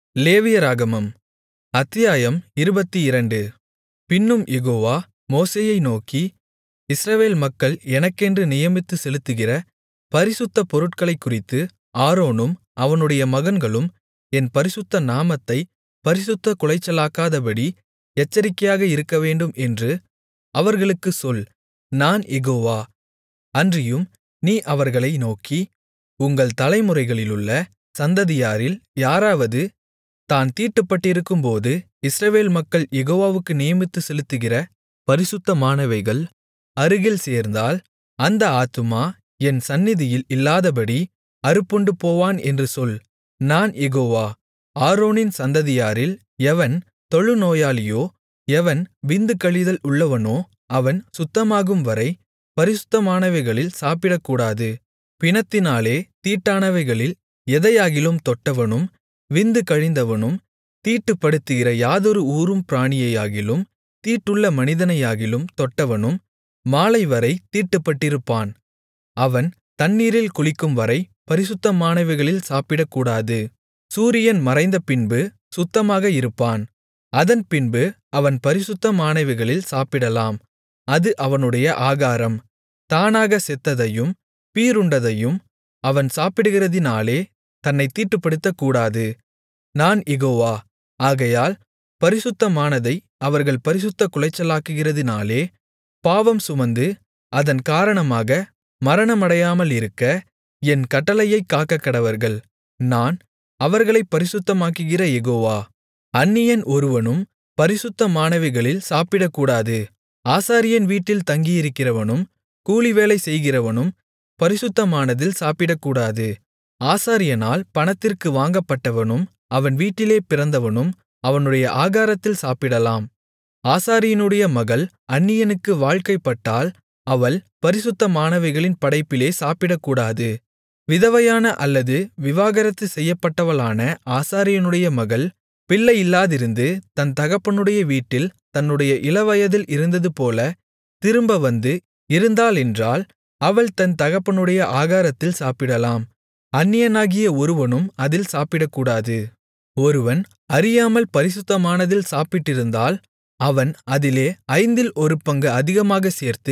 லேவியராகமம் அத்தியாயம் இருபத்திரண்டு பின்னும் யெகோவா மோசேயை நோக்கி இஸ்ரவேல் மக்கள் எனக்கென்று நியமித்துச் செலுத்துகிற பரிசுத்த பொருட்களைக்குறித்து ஆரோனும் அவனுடைய மகன்களும் என் பரிசுத்த நாமத்தைப் பரிசுத்தக் குலைச்சலாக்காதபடி எச்சரிக்கையாக இருக்கவேண்டும் என்று அவர்களுக்குச் சொல் நான் யெகோவா அன்றியும் நீ அவர்களை நோக்கி உங்கள் தலைமுறைகளிலுள்ள சந்ததியாரில் யாராவது தான் தீட்டுப்பட்டிருக்கும்போது இஸ்ரவேல் மக்கள் யெகோவாவுக்கு நியமித்துச் செலுத்துகிற பரிசுத்தமானவைகள் அருகில் சேர்ந்தால் அந்த ஆத்துமா என் சந்நிதியில் இல்லாதபடி அறுப்புண்டுபோவான் என்று சொல் நான் யெகோவா ஆரோனின் சந்ததியாரில் எவன் தொழுநோயாளியோ எவன் விந்து கழிதல் உள்ளவனோ அவன் சுத்தமாகும்வரை பரிசுத்தமானவைகளில் சாப்பிடக்கூடாது பிணத்தினாலே தீட்டானவைகளில் எதையாகிலும் தொட்டவனும் விந்து கழிந்தவனும் தீட்டுப்படுத்துகிற யாதொரு ஊரும் பிராணியையாகிலும் தீட்டுள்ள மனிதனையாகிலும் தொட்டவனும் மாலைவரை தீட்டுப்பட்டிருப்பான் அவன் தண்ணீரில் குளிக்கும்வரை பரிசுத்தமானவைகளில் சாப்பிடக்கூடாது சூரியன் மறைந்தபின்பு சுத்தமாக இருப்பான் அதன்பின்பு அவன் பரிசுத்தமானவைகளில் சாப்பிடலாம் அது அவனுடைய ஆகாரம் தானாகச் செத்ததையும் பீறுண்டதையும் அவன் சாப்பிடுகிறதினாலே தன்னைத் தீட்டுப்படுத்தக்கூடாது நான் யெகோவா ஆகையால் பரிசுத்தமானதை அவர்கள் பரிசுத்தக் குலைச்சலாக்குகிறதினாலே பாவம் சுமந்து அதன் காரணமாக மரணமடையாமலிருக்க என் கட்டளையைக் காக்கக்கடவர்கள் நான் அவர்களைப் பரிசுத்தமாக்குகிற யெகோவா அந்நியன் ஒருவனும் பரிசுத்தமானவைகளில் சாப்பிடக்கூடாது ஆசாரியன் வீட்டில் தங்கியிருக்கிறவனும் கூலிவேலை செய்கிறவனும் பரிசுத்தமானதில் சாப்பிடக்கூடாது ஆசாரியனால் பணத்திற்கு வாங்கப்பட்டவனும் அவன் வீட்டிலே பிறந்தவனும் அவனுடைய ஆகாரத்தில் சாப்பிடலாம் ஆசாரியனுடைய மகள் அந்நியனுக்கு வாழ்க்கைப்பட்டால் அவள் பரிசுத்தமானவைகளின் படைப்பிலே சாப்பிடக்கூடாது விதவையான அல்லது விவாகரத்து செய்யப்பட்டவளான ஆசாரியனுடைய மகள் பிள்ளையில்லாதிருந்து தன் தகப்பனுடைய வீட்டில் தன்னுடைய இளவயதில் இருந்ததுபோல திரும்ப வந்து இருந்தாளென்றால் அவள் தன் தகப்பனுடைய ஆகாரத்தில் சாப்பிடலாம் அந்நியனாகிய ஒருவனும் அதில் சாப்பிடக்கூடாது ஒருவன் அறியாமல் பரிசுத்தமானதில் சாப்பிட்டிருந்தால் அவன் அதிலே ஐந்தில் ஒரு பங்கு அதிகமாகச் சேர்த்து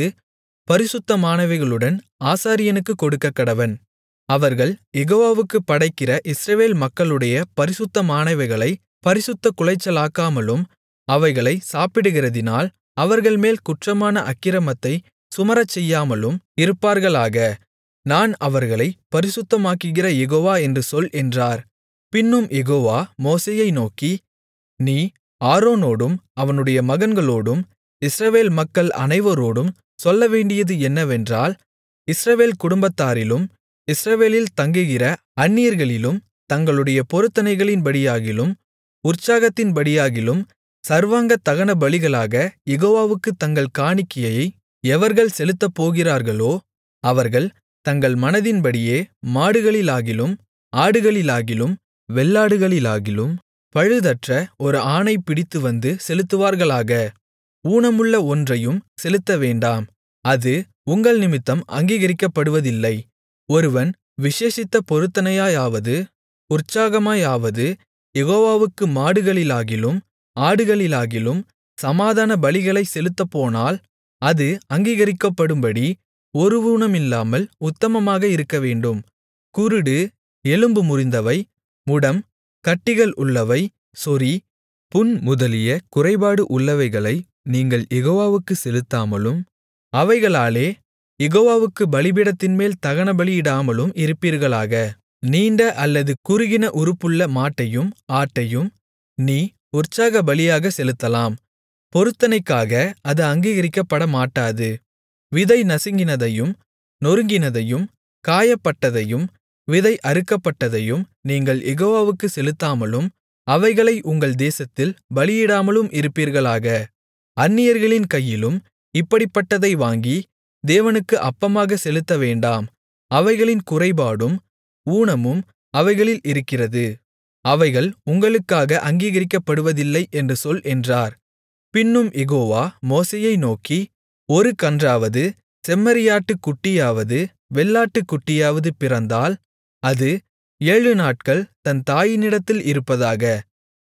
பரிசுத்தமானவைகளுடன் ஆசாரியனுக்குக் கொடுக்கக்கடவன் அவர்கள் யெகோவாவுக்குப் படைக்கிற இஸ்ரவேல் மக்களுடைய பரிசுத்தமானவைகளை பரிசுத்தக் குலைச்சலாக்காமலும் அவைகளை சாப்பிடுகிறதினால் அவர்கள்மேல் குற்றமான அக்கிரமத்தைச் சுமரச்செய்யாமலும் இருப்பார்களாக நான் அவர்களைப் பரிசுத்தமாக்குகிற யெகோவா என்று சொல் என்றார் பின்னும் யெகோவா மோசேயை நோக்கி நீ ஆரோனோடும் அவனுடைய மகன்களோடும் இஸ்ரவேல் மக்கள் அனைவரோடும் சொல்லவேண்டியது என்னவென்றால் இஸ்ரவேல் குடும்பத்தாரிலும் இஸ்ரவேலில் தங்குகிற அந்நியர்களிலும் தங்களுடைய பொருத்தனைகளின்படியாகிலும் உற்சாகத்தின்படியாகிலும் சர்வாங்க தகன பலிகளாக யெகோவாவுக்குத் தங்கள் காணிக்கையை எவர்கள் செலுத்தப்போகிறார்களோ அவர்கள் தங்கள் மனதின்படியே மாடுகளிலாகிலும் ஆடுகளிலாகிலும் வெள்ளாடுகளிலாகிலும் பழுதற்ற ஒரு ஆணைப் பிடித்துவந்து செலுத்துவார்களாக ஊனமுள்ள ஒன்றையும் செலுத்தவேண்டாம் அது உங்கள் நிமித்தம் அங்கீகரிக்கப்படுவதில்லை ஒருவன் விசேஷித்த பொருத்தனையாயாவது உற்சாகமாயாவது யெகோவாவுக்கு மாடுகளிலாகிலும் ஆடுகளிலாகிலும் சமாதான பலிகளைச் செலுத்தப்போனால் அது அங்கீகரிக்கப்படும்படி ஒரு ஊனமில்லாமல் உத்தமமாக இருக்கவேண்டும் குருடு எலும்பு முறிந்தவை முடம் கட்டிகள் உள்ளவை சொறி புண் முதலிய குறைபாடு உள்ளவைகளை நீங்கள் யெகோவாவுக்குச் செலுத்தாமலும் அவைகளாலே யெகோவாவுக்கு பலிபீடத்தின்மேல் தகனபலியிடாமலும் இருப்பீர்களாக நீண்ட அல்லது குறுகின உறுப்புள்ள மாட்டையும் ஆட்டையும் நீ உற்சாக பலியாகச் செலுத்தலாம் பொருத்தனைக்காக அது அங்கீகரிக்கப்படமாட்டாது விதை நசுங்கினதையும் நொறுங்கினதையும் காயப்பட்டதையும் விதை அறுக்கப்பட்டதையும் நீங்கள் யெகோவாவுக்குச் செலுத்தாமலும் அவைகளை உங்கள் தேசத்தில் பலியிடாமலும் இருப்பீர்களாக அந்நியர்களின் கையிலும் இப்படிப்பட்டதை வாங்கி தேவனுக்கு அப்பமாக செலுத்தவேண்டாம் அவைகளின் குறைபாடும் ஊனமும் அவைகளில் இருக்கிறது அவைகள் உங்களுக்காக அங்கீகரிக்கப்படுவதில்லை என்று சொல் என்றார் பின்னும் யெகோவா மோசேயை நோக்கி ஒரு கன்றாவது செம்மறியாட்டுக் குட்டியாவது வெள்ளாட்டுக் குட்டியாவது பிறந்தால் அது ஏழுநாட்கள் தன் தாயினிடத்தில் இருப்பதாக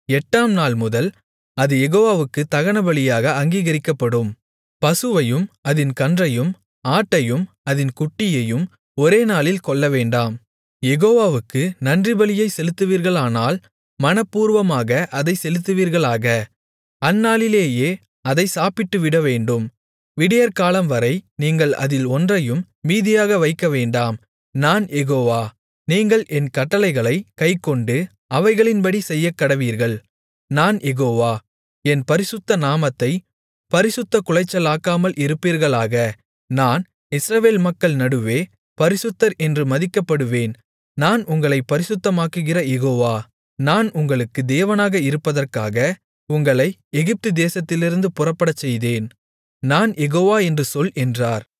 எட்டாம் நாள்முதல் அது யெகோவாவுக்குத் தகனபலியாக அங்கீகரிக்கப்படும் பசுவையும் அதின் கன்றையும் ஆட்டையும் அதின் குட்டியையும் ஒரே நாளில் கொல்லவேண்டாம் யெகோவாவுக்கு நன்றிபலியைச் செலுத்துவீர்களானால் மனப்பூர்வமாக அதைச் செலுத்துவீர்களாக அந்நாளிலேயே அதைச் சாப்பிட்டுவிடவேண்டும் விடியற்காலம்வரை நீங்கள் அதில் ஒன்றையும் மீதியாக வைக்கவேண்டாம் நான் யெகோவா நீங்கள் என் கட்டளைகளைக் கைக்கொண்டு அவைகளின்படி செய்யக்கடவீர்கள் நான் யெகோவா என் பரிசுத்த நாமத்தைப் பரிசுத்தக் குலைச்சலாக்காமல் இருப்பீர்களாக நான் இஸ்ரவேல் மக்கள் நடுவே பரிசுத்தர் என்று மதிக்கப்படுவேன் நான் உங்களைப் பரிசுத்தமாக்குகிற யெகோவா நான் உங்களுக்கு தேவனாக இருப்பதற்காக உங்களை எகிப்து தேசத்திலிருந்து புறப்படச்செய்தேன் நான் யெகோவா என்று சொல் என்றார்